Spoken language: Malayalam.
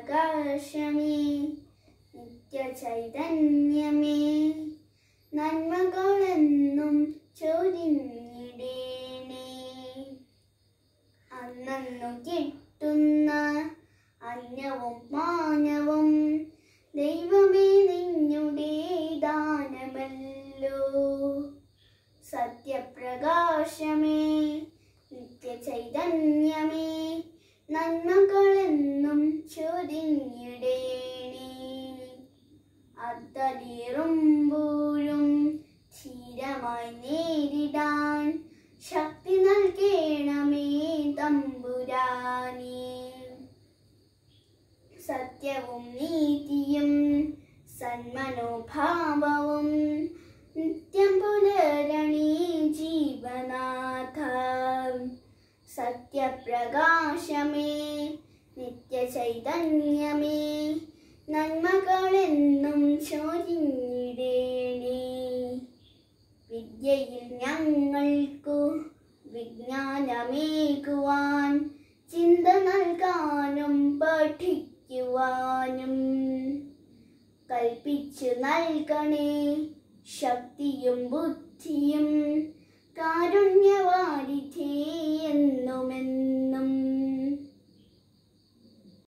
സത്യപ്രകാശമേ നിത്യചൈതന്യമേ നന്മകളെന്നും ചൊരിഞ്ഞിടേണേ അന്നു കിട്ടുന്ന അന്നവും മാനവും ദൈവമേ നിന്നുടെ ദാനമല്ലോ സത്യപ്രകാശമേ നിത്യചൈതന്യമേ നന്മകളെന്നും ചൊരിഞ്ഞിടേണേ അത്തലീറുമ്പോഴും ധീരമായി നേരിടാൻ ശക്തി നൽകേണമേ തമ്പുരാനേ സത്യവും നീതിയും സന്മനോഭാവവും നിത്യം പുലരണി ജീവനാഥ സത്യപ്രകാശമേ നിത്യചൈതന്യമേ നന്മകളെന്നും ചൊരിഞ്ഞിടേണേ വിദ്യയിൽ ഞങ്ങൾക്കു വിജ്ഞാനമേകുവാൻ ചിന്ത നൽകാനും പഠിക്കുവാനും കൽപ്പിച്ചു നൽകണേ ശക്തിയും ബുദ്ധിയും കാരുണ്യവാരിധേ എന്നുമെന്നും